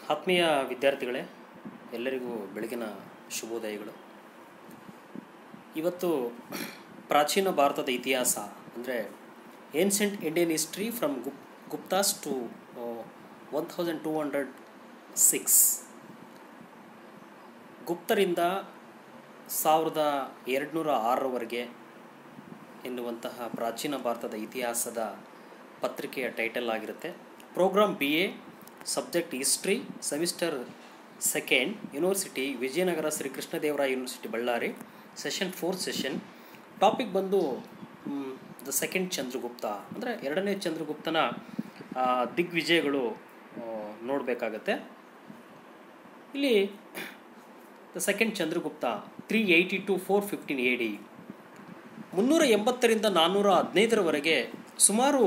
ಆತ್ಮೀಯ ವಿದ್ಯಾರ್ಥಿಗಳೇ ಎಲ್ಲರಿಗೂ ಬೆಳಗಿನ ಶುಭೋದಯಗಳು ಇವತ್ತು ಪ್ರಾಚೀನ ಭಾರತದ ಇತಿಹಾಸ ಅಂದರೆ ಏನ್ಷಂಟ್ ಇಂಡಿಯನ್ ಹಿಸ್ಟ್ರಿ ಫ್ರಮ್ ಗುಪ್ Guptas to one thousand two hundred six ಗುಪ್ತರಿಂದ ಸಾವಿರದ ಎರಡುನೂರ ಆರರವರೆಗೆ ಎನ್ನುವಂತಹ ಪ್ರಾಚೀನ ಭಾರತದ ಇತಿಹಾಸದ ಪತ್ರಿಕೆಯ ಟೈಟಲ್ ಆಗಿರುತ್ತೆ program B A subject history semester second university Vijayanagara Shri Krishnadevaraya university Ballari session fourth session topic ಬಂದು ದ ಸೆಕೆಂಡ್ ಚಂದ್ರಗುಪ್ತ ಅಂದರೆ ಎರಡನೇ ಚಂದ್ರಗುಪ್ತನ ಆ, ದಿಗ್ವಿಜಯಗಳು ನೋಡಬೇಕಾಗತ್ತೆ ಇಲ್ಲಿ the second Chandragupta three eighty to four fifteen A D ಮುನ್ನೂರ ಎಂಬತ್ತರಿಂದ ನಾನ್ನೂರ ಹದಿನೈದರವರೆಗೆ ಸುಮಾರು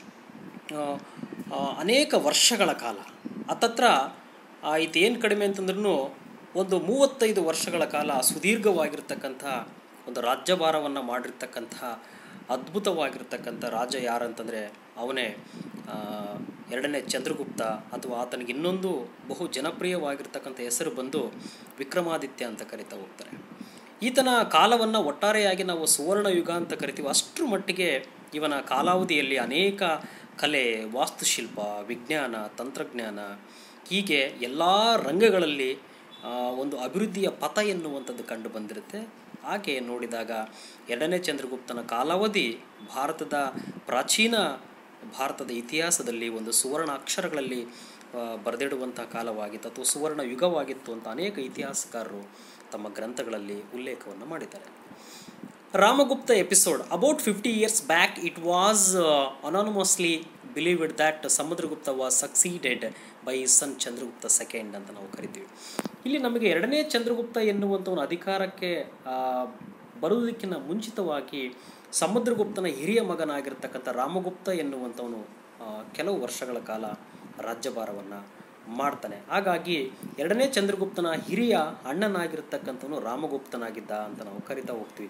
ಆ, ಆ, ಅನೇಕ ವರ್ಷಗಳ ಕಾಲ ಹತ್ತತ್ರ ಇದೇನು ಕಡಿಮೆ ಅಂತಂದ್ರೂ ಒಂದು ಮೂವತ್ತೈದು ವರ್ಷಗಳ ಕಾಲ ಸುದೀರ್ಘವಾಗಿರ್ತಕ್ಕಂಥ ಒಂದು ರಾಜ್ಯಭಾರವನ್ನು ಮಾಡಿರ್ತಕ್ಕಂಥ ಅದ್ಭುತವಾಗಿರ್ತಕ್ಕಂಥ ರಾಜ ಯಾರಂತಂದರೆ ಅವನೇ ಆ, ಎರಡನೇ ಚಂದ್ರಗುಪ್ತ ಅಥವಾ ಆತನಿಗೆ ಇನ್ನೊಂದು ಬಹು ಜನಪ್ರಿಯವಾಗಿರ್ತಕ್ಕಂಥ ಹೆಸರು ಬಂದು ವಿಕ್ರಮಾದಿತ್ಯ ಅಂತ ಕರಿತಾ ಹೋಗ್ತಾರೆ ಈತನ ಕಾಲವನ್ನು ಒಟ್ಟಾರೆಯಾಗಿ ನಾವು ಸುವರ್ಣ ಯುಗ ಅಂತ ಕರಿತೀವಿ ಅಷ್ಟರ ಮಟ್ಟಿಗೆ ಇವನ ಕಾಲಾವಧಿಯಲ್ಲಿ ಅನೇಕ ಕಲೆ ವಾಸ್ತುಶಿಲ್ಪ ವಿಜ್ಞಾನ ತಂತ್ರಜ್ಞಾನ ಹೀಗೆ ಎಲ್ಲ ರಂಗಗಳಲ್ಲಿ ಆ, ಒಂದು ಅಭಿವೃದ್ಧಿಯ ಪಥ ಎನ್ನುವಂಥದ್ದು ಕಂಡು ಬಂದಿರುತ್ತೆ ಹಾಗೆ ನೋಡಿದಾಗ ಎರಡನೇ ಚಂದ್ರಗುಪ್ತನ ಕಾಲಾವಧಿ ಭಾರತದ ಪ್ರಾಚೀನ ಭಾರತದ ಇತಿಹಾಸದಲ್ಲಿ ಒಂದು ಸುವರ್ಣ ಅಕ್ಷರಗಳಲ್ಲಿ ಆ, ಬರೆದಿಡುವಂಥ ಕಾಲವಾಗಿತ್ತು ಅಥವಾ ಸುವರ್ಣ ಯುಗವಾಗಿತ್ತು ಅಂತ ಅನೇಕ ಇತಿಹಾಸಕಾರರು ತಮ್ಮ ಗ್ರಂಥಗಳಲ್ಲಿ ಉಲ್ಲೇಖವನ್ನು ಮಾಡಿದ್ದಾರೆ Ramagupta episode about fifty years back it was anonymously believed that Samudragupta was succeeded by son Chandragupta second ಅಂತ ನಾವು ಕರಿತೀವಿ ಇಲ್ಲಿ ನಮಗೆ ಎರಡನೇ ಚಂದ್ರಗುಪ್ತ ಎನ್ನುವಂಥವನು ಅಧಿಕಾರಕ್ಕೆ ಆ, ಬರುವುದಕ್ಕಿಂತ ಮುಂಚಿತವಾಗಿ ಸಮುದ್ರಗುಪ್ತನ ಹಿರಿಯ ಮಗನಾಗಿರ್ತಕ್ಕಂಥ ರಾಮಗುಪ್ತ ಎನ್ನುವಂಥವನು ಆ, ಕೆಲವು ವರ್ಷಗಳ ಕಾಲ ರಾಜ್ಯಭಾರವನ್ನು ಮಾಡ್ತಾನೆ ಹಾಗಾಗಿ ಎರಡನೇ ಚಂದ್ರಗುಪ್ತನ ಹಿರಿಯ ಅಣ್ಣನಾಗಿರ್ತಕ್ಕಂಥವನು ರಾಮಗುಪ್ತನಾಗಿದ್ದ ಅಂತ ನಾವು ಕರಿತಾ ಹೋಗ್ತೀವಿ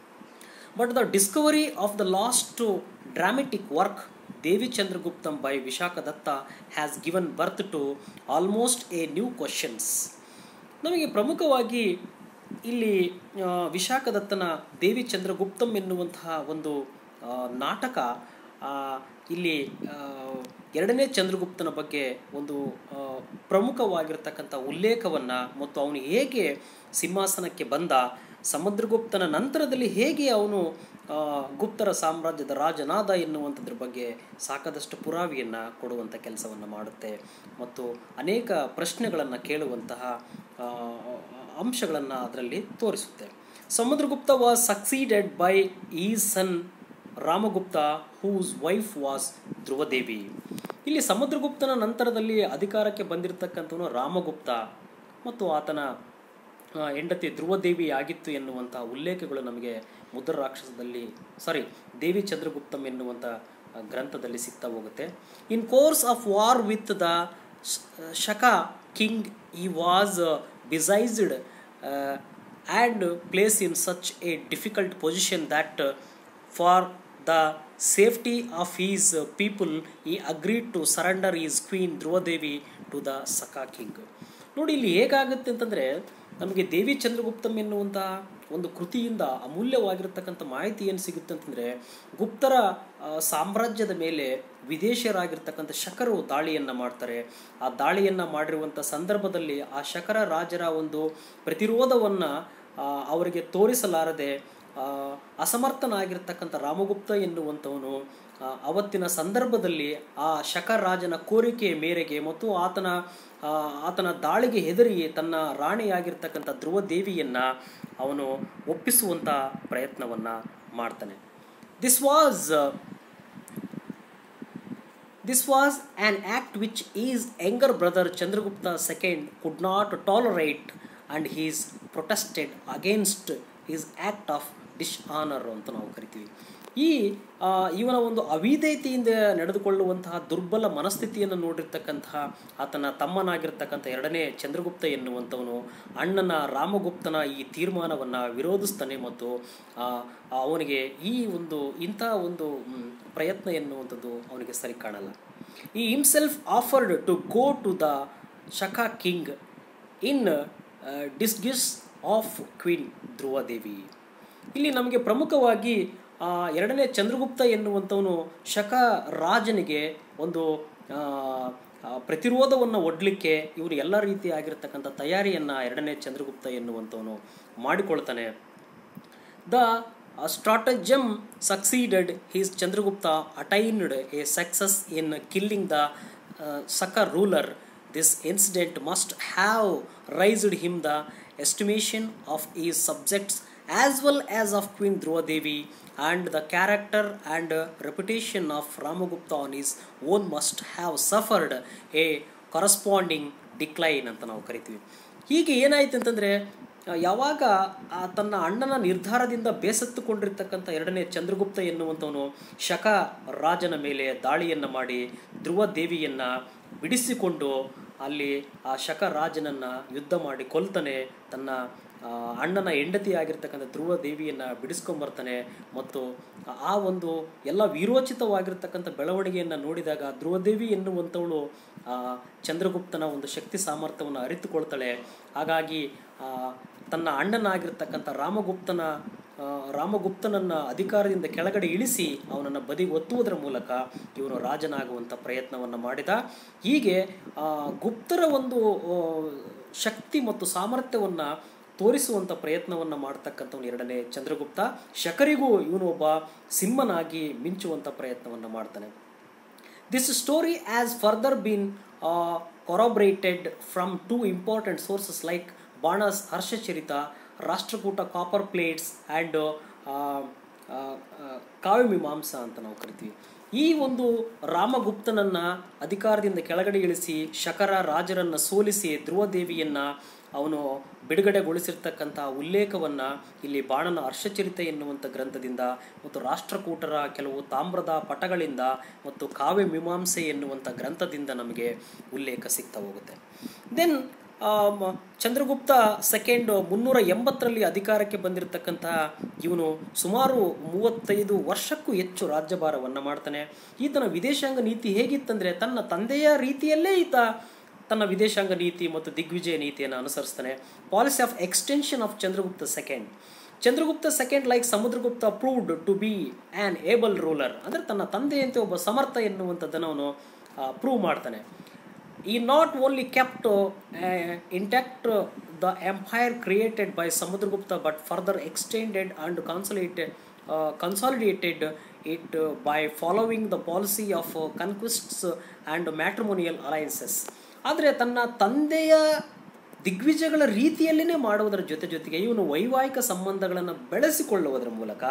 but the discovery of the lost dramatic work Devi Chandraguptam by Vishakha Datta has given birth to almost a new questions ನಮಗೆ ಪ್ರಮುಖವಾಗಿ ಇಲ್ಲಿ ಆ, ವಿಶಾಖ ದತ್ತನ ದೇವಿ ಚಂದ್ರಗುಪ್ತಂ ಎನ್ನುವಂತಹ ಒಂದು ಆ, ನಾಟಕ ಆ, ಇಲ್ಲಿ ಆ, ಎರಡನೇ ಚಂದ್ರಗುಪ್ತನ ಬಗ್ಗೆ ಒಂದು ಆ, ಪ್ರಮುಖವಾಗಿರ್ತಕ್ಕಂಥ ಉಲ್ಲೇಖವನ್ನು ಮತ್ತು ಅವನು ಹೇಗೆ ಸಿಂಹಾಸನಕ್ಕೆ ಬಂದ ಸಮುದ್ರಗುಪ್ತನ ನಂತರದಲ್ಲಿ ಹೇಗೆ ಅವನು ಆ, ಗುಪ್ತರ ಸಾಮ್ರಾಜ್ಯದ ರಾಜನಾದ ಎನ್ನುವಂಥದ್ರ ಬಗ್ಗೆ ಸಾಕದಷ್ಟು ಪುರಾವೆಯನ್ನು ಕೊಡುವಂಥ ಕೆಲಸವನ್ನು ಮಾಡುತ್ತೆ ಮತ್ತು ಅನೇಕ ಪ್ರಶ್ನೆಗಳನ್ನು ಕೇಳುವಂತಹ ಆ, ಅಂಶಗಳನ್ನು ಅದರಲ್ಲಿ ತೋರಿಸುತ್ತೆ Samudragupta was succeeded by he son Ramagupta whose wife was Dhruvadevi ಇಲ್ಲಿ ಸಮುದ್ರಗುಪ್ತನ ನಂತರದಲ್ಲಿ ಅಧಿಕಾರಕ್ಕೆ ಬಂದಿರತಕ್ಕಂಥವನು ರಾಮಗುಪ್ತ ಮತ್ತು ಆತನ ಆ, ಹೆಂಡತಿ ಧ್ರುವದೇವಿ ಆಗಿತ್ತು ಎನ್ನುವಂಥ ಉಲ್ಲೇಖಗಳು ನಮಗೆ ಮುದ್ರ ರಾಕ್ಷಸದಲ್ಲಿ ಸಾರಿ ದೇವಿ ಚಂದ್ರಗುಪ್ತಂ ಎನ್ನುವಂಥ ಆ, ಗ್ರಂಥದಲ್ಲಿ ಸಿಗ್ತಾ ಹೋಗುತ್ತೆ in course of war with the Shaka king he was besieged and placed in such a difficult position that for the safety of his people he agreed to surrender his queen Dhruvadevi to the Shaka king ನೋಡಿ ಇಲ್ಲಿ ಹೇಗಾಗುತ್ತೆ ಅಂತಂದರೆ ನಮಗೆ ದೇವಿ ಚಂದ್ರಗುಪ್ತಂ ಎನ್ನುವಂಥ ಒಂದು ಕೃತಿಯಿಂದ ಅಮೂಲ್ಯವಾಗಿರ್ತಕ್ಕಂಥ ಮಾಹಿತಿ ಏನು ಸಿಗುತ್ತೆ ಅಂತಂದರೆ ಗುಪ್ತರ ಆ, ಸಾಮ್ರಾಜ್ಯದ ಮೇಲೆ ವಿದೇಶಿಯರಾಗಿರ್ತಕ್ಕಂಥ ಶಕರು ದಾಳಿಯನ್ನು ಮಾಡ್ತಾರೆ ಆ ದಾಳಿಯನ್ನು ಮಾಡಿರುವಂಥ ಸಂದರ್ಭದಲ್ಲಿ ಆ ಶಕರ ರಾಜರ ಒಂದು ಪ್ರತಿರೋಧವನ್ನು ಅವರಿಗೆ ತೋರಿಸಲಾರದೆ ಆ, ಅಸಮರ್ಥನಾಗಿರ್ತಕ್ಕಂಥ ರಾಮಗುಪ್ತ ಎನ್ನುವಂಥವನು ಆ, ಅವತ್ತಿನ ಸಂದರ್ಭದಲ್ಲಿ ಆ ಶಕರಾಜನ ಕೋರಿಕೆಯ ಮೇರೆಗೆ ಮತ್ತು ಆತನ ಆ, ಆತನ ದಾಳಿಗೆ ಹೆದರಿ ತನ್ನ ರಾಣಿಯಾಗಿರ್ತಕ್ಕಂಥ ಧ್ರುವ ದೇವಿಯನ್ನು ಅವನು ಒಪ್ಪಿಸುವಂಥ ಪ್ರಯತ್ನವನ್ನು ಮಾಡ್ತಾನೆ this was This was an act which his younger brother Chandragupta II could not tolerate and he is protested against his act of dishonor ಅಂತ ನಾವು ಕರಿತೀವಿ ಈ ಆ, ಇವನ ಒಂದು ಅವಿಧೇಯತೆಯಿಂದ ನಡೆದುಕೊಳ್ಳುವಂತಹ ದುರ್ಬಲ ಮನಸ್ಥಿತಿಯನ್ನು ನೋಡಿರ್ತಕ್ಕಂತಹ ಆತನ ತಮ್ಮನಾಗಿರ್ತಕ್ಕಂಥ ಎರಡನೇ ಚಂದ್ರಗುಪ್ತ ಎನ್ನುವಂಥವನು ಅಣ್ಣನ ರಾಮಗುಪ್ತನ ಈ ತೀರ್ಮಾನವನ್ನು ವಿರೋಧಿಸ್ತಾನೆ ಮತ್ತು ಆ, ಅವನಿಗೆ ಈ ಒಂದು ಇಂಥ ಒಂದು ಮ್, ಪ್ರಯತ್ನ ಎನ್ನುವಂಥದ್ದು ಅವನಿಗೆ ಸರಿ ಕಾಣಲ್ಲ he himself offered to go to the Shaka king in disguise of queen Dhruvadevi ಇಲ್ಲಿ ನಮಗೆ ಪ್ರಮುಖವಾಗಿ ಆ, ಎರಡನೇ ಚಂದ್ರಗುಪ್ತ ಎನ್ನುವಂಥವನು ಶಕ ರಾಜನಿಗೆ ಒಂದು ಆ, ಆ, ಪ್ರತಿರೋಧವನ್ನು ಒಡ್ಲಿಕ್ಕೆ ಇವರು ಎಲ್ಲ ರೀತಿಯಾಗಿರ್ತಕ್ಕಂಥ ತಯಾರಿಯನ್ನು ಎರಡನೇ ಚಂದ್ರಗುಪ್ತ ಎನ್ನುವಂಥವನು ಮಾಡಿಕೊಳ್ತಾನೆ the stratagem succeeded his Chandragupta attained a success in killing the Shaka ruler this incident must have raised him the estimation of his subjects as well as of queen Dhruvadevi and the character and reputation of Ramagupta on his own must have suffered a corresponding decline ಅಂತ ನಾವು ಕರಿತೀವಿ ಹೀಗೆ ಏನಾಯ್ತು ಅಂತಂದರೆ ಯಾವಾಗ ಆ ತನ್ನ ಅಣ್ಣನ ನಿರ್ಧಾರದಿಂದ ಬೇಸತ್ತುಕೊಂಡಿರ್ತಕ್ಕಂಥ ಎರಡನೇ ಚಂದ್ರಗುಪ್ತ ಎನ್ನುವಂಥವನು ಶಕ ರಾಜನ ಮೇಲೆ ದಾಳಿಯನ್ನು ಮಾಡಿ ಧ್ರುವ ದೇವಿಯನ್ನು ಬಿಡಿಸಿಕೊಂಡು ಅಲ್ಲಿ ಆ ಶಕ ರಾಜನನ್ನು ಯುದ್ಧ ಮಾಡಿ ಕೊಲ್ತಾನೆ ತನ್ನ ಆ, ಅಣ್ಣನ ಹೆಂಡತಿ ಆಗಿರ್ತಕ್ಕಂಥ ಧ್ರುವ ದೇವಿಯನ್ನು ಬಿಡಿಸ್ಕೊಂಬರ್ತಾನೆ ಮತ್ತು ಆ ಒಂದು ಎಲ್ಲ ವೀರೋಚಿತವಾಗಿರ್ತಕ್ಕಂಥ ಬೆಳವಣಿಗೆಯನ್ನು ನೋಡಿದಾಗ ಧ್ರುವದೇವಿ ಎನ್ನುವಂಥವಳು ಆ, ಚಂದ್ರಗುಪ್ತನ ಒಂದು ಶಕ್ತಿ ಸಾಮರ್ಥ್ಯವನ್ನು ಅರಿತುಕೊಳ್ತಾಳೆ ಹಾಗಾಗಿ ಆ, ತನ್ನ ಅಣ್ಣನಾಗಿರ್ತಕ್ಕಂಥ ರಾಮಗುಪ್ತನ ಆ, ರಾಮಗುಪ್ತನನ್ನು ಅಧಿಕಾರದಿಂದ ಕೆಳಗಡೆ ಇಳಿಸಿ ಅವನನ್ನು ಬದಿಗೆ ಒತ್ತುವುದರ ಮೂಲಕ ಇವನು ರಾಜನಾಗುವಂಥ ಪ್ರಯತ್ನವನ್ನು ಮಾಡಿದ ಹೀಗೆ ಆ, ಗುಪ್ತರ ಒಂದು ಆ, ಶಕ್ತಿ ಮತ್ತು ಸಾಮರ್ಥ್ಯವನ್ನು ತೋರಿಸುವಂಥ ಪ್ರಯತ್ನವನ್ನು ಮಾಡ್ತಕ್ಕಂಥವನು ಎರಡನೇ ಚಂದ್ರಗುಪ್ತ ಶಕರಿಗೂ ಇವನು ಒಬ್ಬ ಸಿಂಹನಾಗಿ ಮಿಂಚುವಂಥ ಪ್ರಯತ್ನವನ್ನು ಮಾಡ್ತಾನೆ This story has further been uh, corroborated from two important sources like Bana's Harshacharita, Rashtrakuta copper plates, and uh, uh, uh, ಕಾವ್ಯಮೀಮಾಂಸ ಅಂತ ನಾವು ಕರಿತೀವಿ ಈ ಒಂದು ರಾಮಗುಪ್ತನನ್ನ ಅಧಿಕಾರದಿಂದ ಕೆಳಗಡೆ ಇಳಿಸಿ ಶಕರ ರಾಜರನ್ನ ಸೋಲಿಸಿ ಧ್ರುವದೇವಿಯನ್ನ ಅವನು ಬಿಡುಗಡೆಗೊಳಿಸಿರ್ತಕ್ಕಂಥ ಉಲ್ಲೇಖವನ್ನು ಇಲ್ಲಿ ಬಾಣನ ಹರ್ಷಚರಿತೆ ಎನ್ನುವಂಥ ಗ್ರಂಥದಿಂದ ಮತ್ತು ರಾಷ್ಟ್ರಕೂಟರ ಕೆಲವು ತಾಮ್ರದ ಪಟಗಳಿಂದ ಮತ್ತು ಕಾವ್ಯ ಮೀಮಾಂಸೆ ಎನ್ನುವಂಥ ಗ್ರಂಥದಿಂದ ನಮಗೆ ಉಲ್ಲೇಖ ಸಿಗ್ತಾ ಹೋಗುತ್ತೆ ದೆನ್ ಚಂದ್ರಗುಪ್ತ ಸೆಕೆಂಡ್ ಮುನ್ನೂರ ಎಂಬತ್ತರಲ್ಲಿ ಅಧಿಕಾರಕ್ಕೆ ಬಂದಿರತಕ್ಕಂತಹ ಇವನು ಸುಮಾರು ಮೂವತ್ತೈದು ವರ್ಷಕ್ಕೂ ಹೆಚ್ಚು ರಾಜ್ಯಭಾರವನ್ನು ಮಾಡ್ತಾನೆ ಈತನ ವಿದೇಶಾಂಗ ನೀತಿ ಹೇಗಿತ್ತಂದರೆ ತನ್ನ ತಂದೆಯ ರೀತಿಯಲ್ಲೇ ಈತ ತನ್ನ ವಿದೇಶಾಂಗ ನೀತಿ ಮತ್ತು ದಿಗ್ವಿಜಯ ನೀತಿಯನ್ನು ಅನುಸರಿಸ್ತಾನೆ policy of extension of Chandragupta second Chandragupta second like Samudragupta proved to be an able ruler ಅಂದರೆ ತನ್ನ ತಂದೆಯಂತೆ ಒಬ್ಬ ಸಮರ್ಥ ಎನ್ನುವಂಥದ್ದನ್ನು ಅವನು ಪ್ರೂವ್ ಮಾಡ್ತಾನೆ he not only kept intact the empire created by Samudragupta but further extended and consolidated consolidated it by following the policy of conquests and matrimonial alliances ಆದರೆ ತನ್ನ ತಂದೆಯ ದಿಗ್ವಿಜಯಗಳ ರೀತಿಯಲ್ಲಿನೇ ಮಾಡುವುದರ ಜೊತೆ ಜೊತೆಗೆ ಇವನು ವೈವಾಹಿಕ ಸಂಬಂಧಗಳನ್ನು ಬೆಳೆಸಿಕೊಳ್ಳುವುದರ ಮೂಲಕ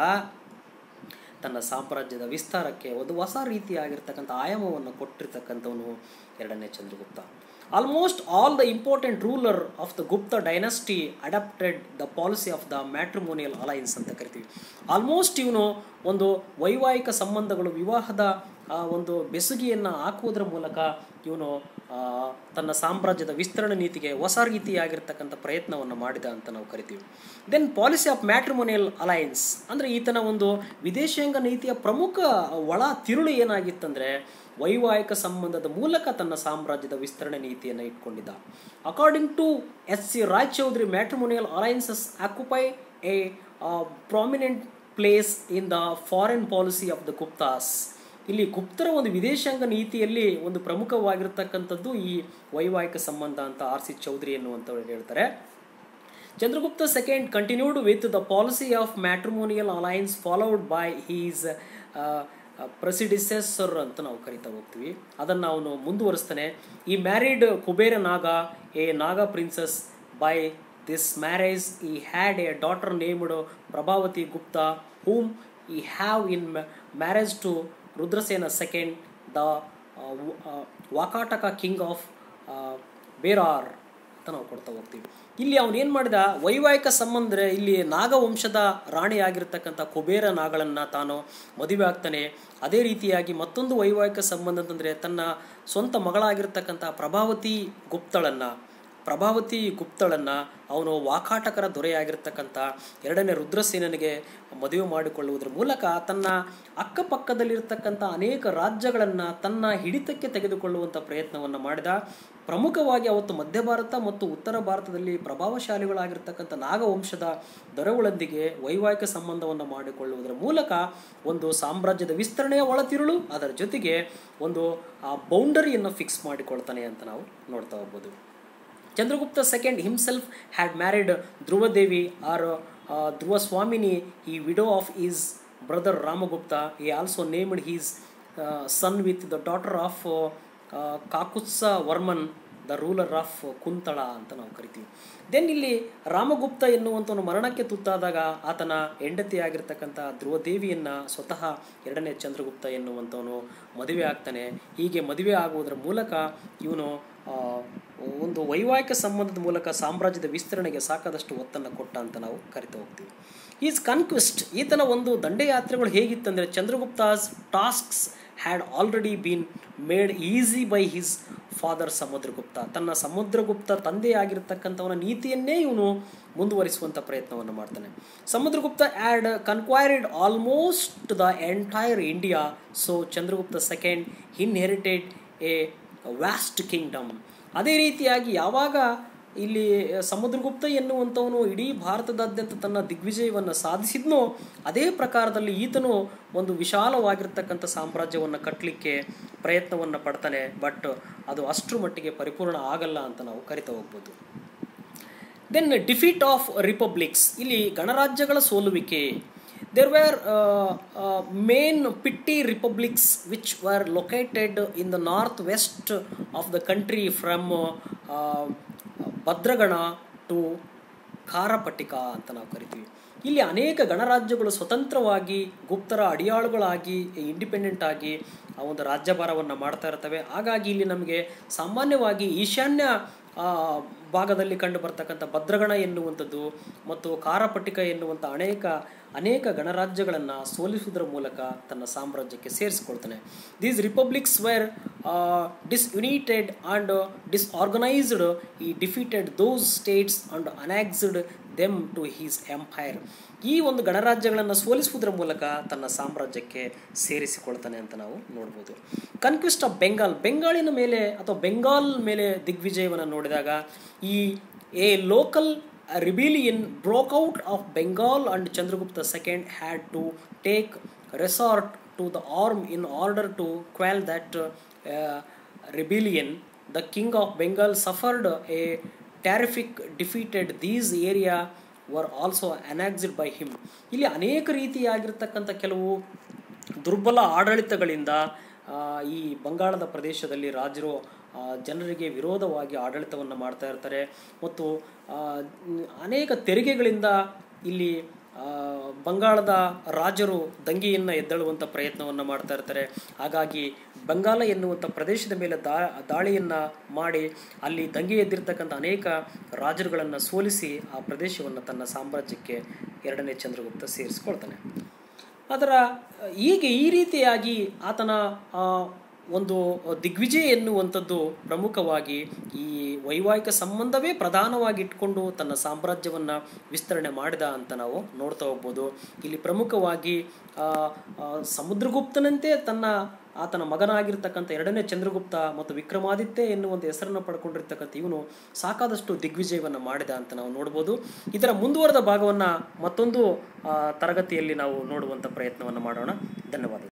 ತನ್ನ ಸಾಮ್ರಾಜ್ಯದ ವಿಸ್ತಾರಕ್ಕೆ ಒಂದು ಹೊಸ ರೀತಿಯಾಗಿರ್ತಕ್ಕಂಥ ಆಯಾಮವನ್ನು ಕೊಟ್ಟಿರ್ತಕ್ಕಂಥವನು ಎರಡನೇ Chandragupta almost all the important ruler of the Gupta dynasty adopted the policy of the matrimonial alliance ಅಂತ ಕರಿತೀವಿ ಆಲ್ಮೋಸ್ಟ್ ಇವನು ಒಂದು ವೈವಾಹಿಕ ಸಂಬಂಧಗಳು ವಿವಾಹದ ಆ ಒಂದು ಬೆಸುಗೆಯನ್ನು ಹಾಕುವುದರ ಮೂಲಕ ಇವನು ಆ, ತನ್ನ ಸಾಮ್ರಾಜ್ಯದ ವಿಸ್ತರಣೆ ನೀತಿಗೆ ಹೊಸ ರೀತಿಯಾಗಿರ್ತಕ್ಕಂಥ ಪ್ರಯತ್ನವನ್ನು ಮಾಡಿದ ಅಂತ ನಾವು ಕರಿತೀವಿ then policy of matrimonial alliance ಅಂದರೆ ಈತನ ಒಂದು ವಿದೇಶಾಂಗ ನೀತಿಯ ಪ್ರಮುಖ ಒಳ ತಿರುಳು ಏನಾಗಿತ್ತಂದರೆ ವೈವಾಹಿಕ ಸಂಬಂಧದ ಮೂಲಕ ತನ್ನ ಸಾಮ್ರಾಜ್ಯದ ವಿಸ್ತರಣೆ ನೀತಿಯನ್ನು ಇಟ್ಕೊಂಡಿದ್ದ according to S C Raychaudhuri matrimonial alliances occupy a prominent place in the foreign policy of the Guptas ಇಲ್ಲಿ ಗುಪ್ತರ ಒಂದು ವಿದೇಶಾಂಗ ನೀತಿಯಲ್ಲಿ ಒಂದು ಪ್ರಮುಖವಾಗಿರ್ತಕ್ಕಂಥದ್ದು ಈ ವೈವಾಹಿಕ ಸಂಬಂಧ ಅಂತ ಆರ್ ಸಿ ಚೌಧರಿ ಎನ್ನುವಂಥವ್ರು ಹೇಳ್ತಾರೆ Chandragupta second continued with the policy of matrimonial alliance followed by his predecessor ಅಂತ ನಾವು ಕರಿತಾ ಹೋಗ್ತೀವಿ ಅದನ್ನು ಅವನು ಮುಂದುವರಿಸ್ತಾನೆ ಈ married Kubera Naga a Naga princess by this marriage he had a daughter named Prabhavati Gupta whom he have in marriage to Rudrasena second the Vakataka king of Berar ಅಂತ ನಾವು ಕೊಡ್ತಾ ಹೋಗ್ತೀವಿ ಇಲ್ಲಿ ಅವನು ಏನು ಮಾಡಿದ ವೈವಾಹಿಕ ಸಂಬಂಧ ಇಲ್ಲಿ ನಾಗವಂಶದ ರಾಣಿಯಾಗಿರ್ತಕ್ಕಂಥ ಕುಬೇರ ನಾಗಳನ್ನು ತಾನು ಮದುವೆ ಆಗ್ತಾನೆ ಅದೇ ರೀತಿಯಾಗಿ ಮತ್ತೊಂದು ವೈವಾಹಿಕ ಸಂಬಂಧ ಅಂತಂದರೆ ತನ್ನ ಸ್ವಂತ ಮಗಳಾಗಿರ್ತಕ್ಕಂಥ ಪ್ರಭಾವತಿ ಗುಪ್ತಳನ್ನು ಪ್ರಭಾವತಿ ಗುಪ್ತಳನ್ನು ಅವನು ವಾಕಾಟಕರ ದೊರೆಯಾಗಿರ್ತಕ್ಕಂಥ ಎರಡನೇ ರುದ್ರಸೇನನಿಗೆ ಮದುವೆ ಮಾಡಿಕೊಳ್ಳುವುದರ ಮೂಲಕ ತನ್ನ ಅಕ್ಕಪಕ್ಕದಲ್ಲಿರ್ತಕ್ಕಂಥ ಅನೇಕ ರಾಜ್ಯಗಳನ್ನು ತನ್ನ ಹಿಡಿತಕ್ಕೆ ತೆಗೆದುಕೊಳ್ಳುವಂಥ ಪ್ರಯತ್ನವನ್ನು ಮಾಡಿದ ಪ್ರಮುಖವಾಗಿ ಅವತ್ತು ಮಧ್ಯ ಭಾರತ ಮತ್ತು ಉತ್ತರ ಭಾರತದಲ್ಲಿ ಪ್ರಭಾವಶಾಲಿಗಳಾಗಿರ್ತಕ್ಕಂಥ ನಾಗವಂಶದ ದೊರೆಗಳೊಂದಿಗೆ ವೈವಾಹಿಕ ಸಂಬಂಧವನ್ನು ಮಾಡಿಕೊಳ್ಳುವುದರ ಮೂಲಕ ಒಂದು ಸಾಮ್ರಾಜ್ಯದ ವಿಸ್ತರಣೆಯ ಒಳತಿರುಳು ಅದರ ಜೊತೆಗೆ ಒಂದು ಆ ಬೌಂಡರಿಯನ್ನು ಫಿಕ್ಸ್ ಮಾಡಿಕೊಳ್ತಾನೆ ಅಂತ ನಾವು ನೋಡ್ತಾ ಹೋಗ್ಬೋದು Chandragupta second himself had married Dhruvadevi or Dhruva Swamini the widow of his brother Ramagupta he also named his son with the daughter of Kakutstha Varman the ruler of Kuntala ಅಂತ ನಾವು ಕರಿತೀವಿ ದೆನ್ ಇಲ್ಲಿ ರಾಮಗುಪ್ತ ಎನ್ನುವಂಥವನು ಮರಣಕ್ಕೆ ತುತ್ತಾದಾಗ ಆತನ ಹೆಂಡತಿಯಾಗಿರ್ತಕ್ಕಂಥ ಧ್ರುವದೇವಿಯನ್ನು ಸ್ವತಃ ಎರಡನೇ ಚಂದ್ರಗುಪ್ತ ಎನ್ನುವಂಥವನು ಮದುವೆ ಆಗ್ತಾನೆ ಹೀಗೆ ಮದುವೆ ಆಗುವುದರ ಮೂಲಕ ಇವನು ಒಂದು ವೈವಾಹಿಕ ಸಂಬಂಧದ ಮೂಲಕ ಸಾಮ್ರಾಜ್ಯದ ವಿಸ್ತರಣೆಗೆ ಸಾಕಾದಷ್ಟು ಒತ್ತನ್ನು ಕೊಟ್ಟ ಅಂತ ನಾವು ಕರಿತಾ ಹೋಗ್ತೀವಿ ಈಸ್ ಕನ್ಕ್ವೆಸ್ಟ್ ಈತನ ಒಂದು ದಂಡಯಾತ್ರೆಗಳು ಹೇಗಿತ್ತಂದರೆ Chandragupta's tasks had already been made easy by his father Samudragupta ತನ್ನ ಸಮುದ್ರಗುಪ್ತ ತಂದೆಯಾಗಿರ್ತಕ್ಕಂಥವನ ನೀತಿಯನ್ನೇ ಇವನು ಮುಂದುವರಿಸುವಂಥ ಪ್ರಯತ್ನವನ್ನು ಮಾಡ್ತಾನೆ Samudragupta had conquered almost the entire India so Chandragupta second inherited a vast kingdom ಅದೇ ರೀತಿಯಾಗಿ ಯಾವಾಗ ಇಲ್ಲಿ ಸಮುದ್ರಗುಪ್ತ ಎನ್ನುವಂಥವನು ಇಡೀ ಭಾರತದಾದ್ಯಂತ ತನ್ನ ದಿಗ್ವಿಜಯವನ್ನು ಸಾಧಿಸಿದ್ನೋ ಅದೇ ಪ್ರಕಾರದಲ್ಲಿ ಈತನು ಒಂದು ವಿಶಾಲವಾಗಿರ್ತಕ್ಕಂಥ ಸಾಮ್ರಾಜ್ಯವನ್ನು ಕಟ್ಟಲಿಕ್ಕೆ ಪ್ರಯತ್ನವನ್ನು ಪಡ್ತಾನೆ ಬಟ್ ಅದು ಅಷ್ಟರ ಮಟ್ಟಿಗೆ ಪರಿಪೂರ್ಣ ಆಗಲ್ಲ ಅಂತ ನಾವು ಕರಿತಾ ಹೋಗ್ಬೋದು ದೆನ್ ಡಿಫೀಟ್ ಆಫ್ ರಿಪಬ್ಲಿಕ್ಸ್ ಇಲ್ಲಿ ಗಣರಾಜ್ಯಗಳ ಸೋಲುವಿಕೆ there were many petty republics which were located in the north west of the country from Bhadragana to Kharapattika ಅಂತ ನಾವು ಕರಿತೀವಿ ಇಲ್ಲಿ ಅನೇಕ ಗಣರಾಜ್ಯಗಳು ಸ್ವತಂತ್ರವಾಗಿ ಗುಪ್ತರ ಅಡಿಯಾಳುಗಳಾಗಿ ಇಂಡಿಪೆಂಡೆಂಟ್ ಆಗಿ ಆ ಒಂದು ರಾಜ್ಯಭಾರವನ್ನು ಮಾಡ್ತಾ ಇರ್ತವೆ ಹಾಗಾಗಿ ಇಲ್ಲಿ ನಮಗೆ ಸಾಮಾನ್ಯವಾಗಿ ಈಶಾನ್ಯ ಭಾಗದಲ್ಲಿ ಕಂಡು ಬರ್ತಕ್ಕಂಥ ಭದ್ರಗಣ ಎನ್ನುವಂಥದ್ದು ಮತ್ತು ಕಾರಪಟ್ಟಿಕ ಎನ್ನುವಂಥ ಅನೇಕ ಅನೇಕ ಗಣರಾಜ್ಯಗಳನ್ನು ಸೋಲಿಸುವುದರ ಮೂಲಕ ತನ್ನ ಸಾಮ್ರಾಜ್ಯಕ್ಕೆ ಸೇರಿಸಿಕೊಳ್ತಾನೆ these republics were disunited and disorganised he defeated those states and annexed them to his empire he ಒಂದು ಗಣರಾಜ್ಯಗಳನ್ನು ಸೋಲಿಸುವುದರ ಮೂಲಕ ತನ್ನ ಸಾಮ್ರಾಜ್ಯಕ್ಕೆ ಸೇರಿಸಿಕೊಳ್ತಾನೆ ಅಂತ ನಾವು ನೋಡ್ಬೋದು ಕನ್ಕ್ವಿಸ್ಟ್ ಆಫ್ ಬೆಂಗಾಲ್ ಬೆಂಗಾಳಿನ ಮೇಲೆ ಅಥವಾ ಬೆಂಗಾಲ್ ಮೇಲೆ ದಿಗ್ವಿಜಯವನ್ನು ನೋಡಿದಾಗ he a local rebellion broke out of Bengal and Chandragupta second had to take resort to the arm in order to quell that rebellion the king of Bengal suffered a terrific defeated these area were also annexed by him ಇಲ್ಲಿ ಅನೇಕ ರೀತಿಯಾಗಿರ್ತಕ್ಕಂಥ ಕೆಲವು ದುರ್ಬಲ ಆಡಳಿತಗಳಿಂದ ಈ ಬಂಗಾಳದ ಪ್ರದೇಶದಲ್ಲಿ ರಾಜರು ಜನರಿಗೆ ವಿರೋಧವಾಗಿ ಆಡಳಿತವನ್ನು ಮಾಡ್ತಾ ಇರ್ತಾರೆ ಮತ್ತು ಅನೇಕ ತೆರಿಗೆಗಳಿಂದ ಇಲ್ಲಿ ಬಂಗಾಳದ ರಾಜರು ದಂಗೆಯನ್ನು ಎದ್ದೇಳುವಂಥ ಪ್ರಯತ್ನವನ್ನು ಮಾಡ್ತಾ ಇರ್ತಾರೆ ಹಾಗಾಗಿ ಬಂಗಾಲ ಎನ್ನುವಂಥ ಪ್ರದೇಶದ ಮೇಲೆ ದಾ ದಾಳಿಯನ್ನು ಮಾಡಿ ಅಲ್ಲಿ ದಂಗೆ ಎದ್ದಿರ್ತಕ್ಕಂಥ ಅನೇಕ ರಾಜರುಗಳನ್ನು ಸೋಲಿಸಿ ಆ ಪ್ರದೇಶವನ್ನು ತನ್ನ ಸಾಮ್ರಾಜ್ಯಕ್ಕೆ ಎರಡನೇ ಚಂದ್ರಗುಪ್ತ ಸೇರಿಸ್ಕೊಳ್ತಾನೆ ಅದರ ಹೀಗೆ ಈ ರೀತಿಯಾಗಿ ಆತನ ಒಂದು ದಿಗ್ವಿಜಯ ಎನ್ನುವಂಥದ್ದು ಪ್ರಮುಖವಾಗಿ ಈ ವೈವಾಹಿಕ ಸಂಬಂಧವೇ ಪ್ರಧಾನವಾಗಿ ಇಟ್ಕೊಂಡು ತನ್ನ ಸಾಮ್ರಾಜ್ಯವನ್ನು ವಿಸ್ತರಣೆ ಮಾಡಿದ ಅಂತ ನಾವು ನೋಡ್ತಾ ಹೋಗ್ಬೋದು ಇಲ್ಲಿ ಪ್ರಮುಖವಾಗಿ ಸಮುದ್ರಗುಪ್ತನಂತೆ ತನ್ನ ಆತನ ಮಗನಾಗಿರ್ತಕ್ಕಂಥ ಎರಡನೇ ಚಂದ್ರಗುಪ್ತ ಮತ್ತು ವಿಕ್ರಮಾದಿತ್ಯ ಎನ್ನುವಂಥ ಹೆಸರನ್ನು ಪಡ್ಕೊಂಡಿರ್ತಕ್ಕಂಥ ಇವನು ಸಾಕಾದಷ್ಟು ದಿಗ್ವಿಜಯವನ್ನು ಮಾಡಿದ ಅಂತ ನಾವು ನೋಡ್ಬೋದು ಇದರ ಮುಂದುವರೆದ ಭಾಗವನ್ನು ಮತ್ತೊಂದು ತರಗತಿಯಲ್ಲಿ ನಾವು ನೋಡುವಂಥ ಪ್ರಯತ್ನವನ್ನು ಮಾಡೋಣ ಧನ್ಯವಾದ